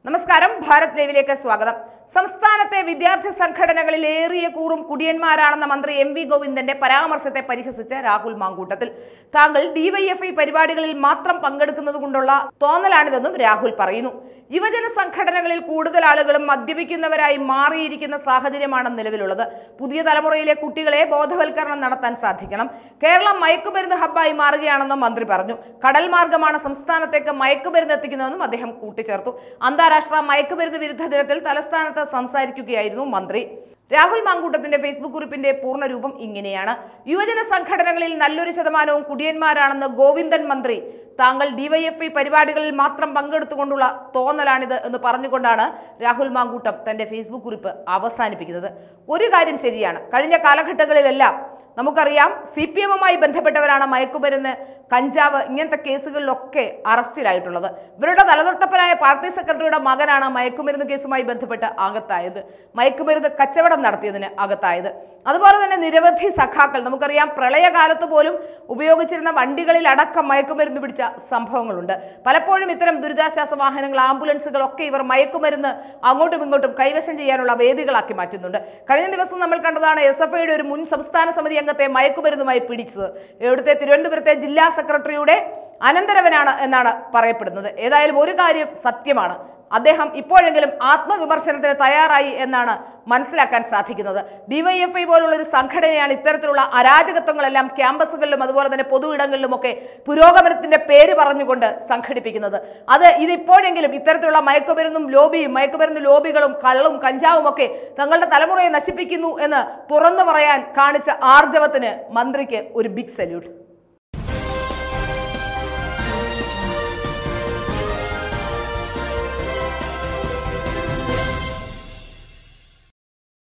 നമസ്കാരം ഭാരത് ലൈവിലേക്ക് സ്വാഗതം സംസ്ഥാനത്തെ വിദ്യാർത്ഥി സംഘടനകളിൽ ഏറിയ കൂറും കുടിയന്മാരാണെന്ന മന്ത്രി എം വി ഗോവിന്ദന്റെ പരാമർശത്തെ പരിഹസിച്ച് രാഹുൽ മാങ്കൂട്ടത്തിൽ താങ്കൾ ഡിവൈഎഫ്ഐ പരിപാടികളിൽ മാത്രം പങ്കെടുക്കുന്നത് കൊണ്ടുള്ള തോന്നലാണിതെന്നും രാഹുൽ പറയുന്നു യുവജന സംഘടനകളിൽ കൂടുതൽ ആളുകളും മദ്യപിക്കുന്നവരായി മാറിയിരിക്കുന്ന സാഹചര്യമാണ് നിലവിലുള്ളത് പുതിയ തലമുറയിലെ കുട്ടികളെ ബോധവൽക്കരണം നടത്താൻ സാധിക്കണം കേരളം മയക്കുമരുന്ന് ഹബ്ബായി മാറുകയാണെന്നും മന്ത്രി പറഞ്ഞു കടൽ മാർഗമാണ് സംസ്ഥാനത്തേക്ക് മയക്കുമരുന്ന് എത്തിക്കുന്നതെന്നും അദ്ദേഹം കൂട്ടിച്ചേർത്തു അന്താരാഷ്ട്ര മയക്കുമരുന്ന് വിരുദ്ധ ദിനത്തിൽ തലസ്ഥാനത്ത് സംസാരിക്കുകയായിരുന്നു മന്ത്രി രാഹുൽ മാങ്കൂട്ടത്തിന്റെ ഫേസ്ബുക്ക് കുറിപ്പിന്റെ പൂർണ്ണരൂപം ഇങ്ങനെയാണ് യുവജന സംഘടനകളിൽ നല്ലൊരു ശതമാനവും കുടിയന്മാരാണെന്ന് ഗോവിന്ദൻ മന്ത്രി താങ്കൾ ഡിവൈഎഫ്ഐ പരിപാടികളിൽ മാത്രം പങ്കെടുത്തുകൊണ്ടുള്ള തോന്നലാണിത് എന്ന് പറഞ്ഞുകൊണ്ടാണ് രാഹുൽ മാങ്കൂട്ടം തന്റെ ഫേസ്ബുക്ക് കുറിപ്പ് അവസാനിപ്പിക്കുന്നത് ഒരു കാര്യം ശരിയാണ് കഴിഞ്ഞ കാലഘട്ടങ്ങളിലെല്ലാം നമുക്കറിയാം സി പി എമ്മുമായി ബന്ധപ്പെട്ടവരാണ് മയക്കുമരുന്ന് കഞ്ചാവ് ഇങ്ങനത്തെ കേസുകളിലൊക്കെ അറസ്റ്റിലായിട്ടുള്ളത് ഇവരുടെ തലതൊട്ടപ്പനായ പാർട്ടി സെക്രട്ടറിയുടെ മകനാണ് മയക്കുമരുന്ന് കേസുമായി ബന്ധപ്പെട്ട് അകത്തായത് മയക്കുമരുന്ന് കച്ചവടം നടത്തിയതിന് അകത്തായത് അതുപോലെ തന്നെ നിരവധി സഖാക്കൾ നമുക്കറിയാം പ്രളയകാലത്ത് പോലും ഉപയോഗിച്ചിരുന്ന വണ്ടികളിൽ അടക്കം മയക്കുമരുന്ന് പിടിച്ച സംഭവങ്ങളുണ്ട് പലപ്പോഴും ഇത്തരം ദുരിതാശ്വാസ വാഹനങ്ങൾ ആംബുലൻസുകളൊക്കെ ഇവർ മയക്കുമരുന്ന് അങ്ങോട്ടും ഇങ്ങോട്ടും കൈവശം ചെയ്യാനുള്ള വേദികളാക്കി മാറ്റുന്നുണ്ട് കഴിഞ്ഞ ദിവസം നമ്മൾ കണ്ടതാണ് എസ് എഫ് ഐയുടെ ഒരു മുൻ സംസ്ഥാന സമിതി അംഗത്തെ മയക്കുമരുന്നുമായി പിടിച്ചത് ഇവിടുത്തെ തിരുവനന്തപുരത്തെ ജില്ലാ സെക്രട്ടറിയുടെ അനന്തരവനാണ് എന്നാണ് പറയപ്പെടുന്നത് ഏതായാലും ഒരു കാര്യം സത്യമാണ് അദ്ദേഹം ഇപ്പോഴെങ്കിലും ആത്മവിമർശനത്തിന് തയ്യാറായി എന്നാണ് മനസ്സിലാക്കാൻ സാധിക്കുന്നത് ഡിവൈഎഫ്ഐ പോലുള്ള ഒരു സംഘടനയാണ് ഇത്തരത്തിലുള്ള അരാജകത്വങ്ങളെല്ലാം ക്യാമ്പസുകളിലും അതുപോലെ തന്നെ പൊതു ഇടങ്ങളിലുമൊക്കെ പുരോഗമനത്തിന്റെ പേര് പറഞ്ഞുകൊണ്ട് സംഘടിപ്പിക്കുന്നത് അത് ഇതിപ്പോഴെങ്കിലും ഇത്തരത്തിലുള്ള മയക്കുമരുന്നും ലോബിയും മയക്കുമരുന്ന് ലോബികളും കള്ളും കഞ്ചാവും ഒക്കെ തങ്ങളുടെ തലമുറയെ നശിപ്പിക്കുന്നു എന്ന് തുറന്നു പറയാൻ കാണിച്ച ആർജവത്തിന് മന്ത്രിക്ക് ഒരു ബിഗ് സല്യൂട്ട്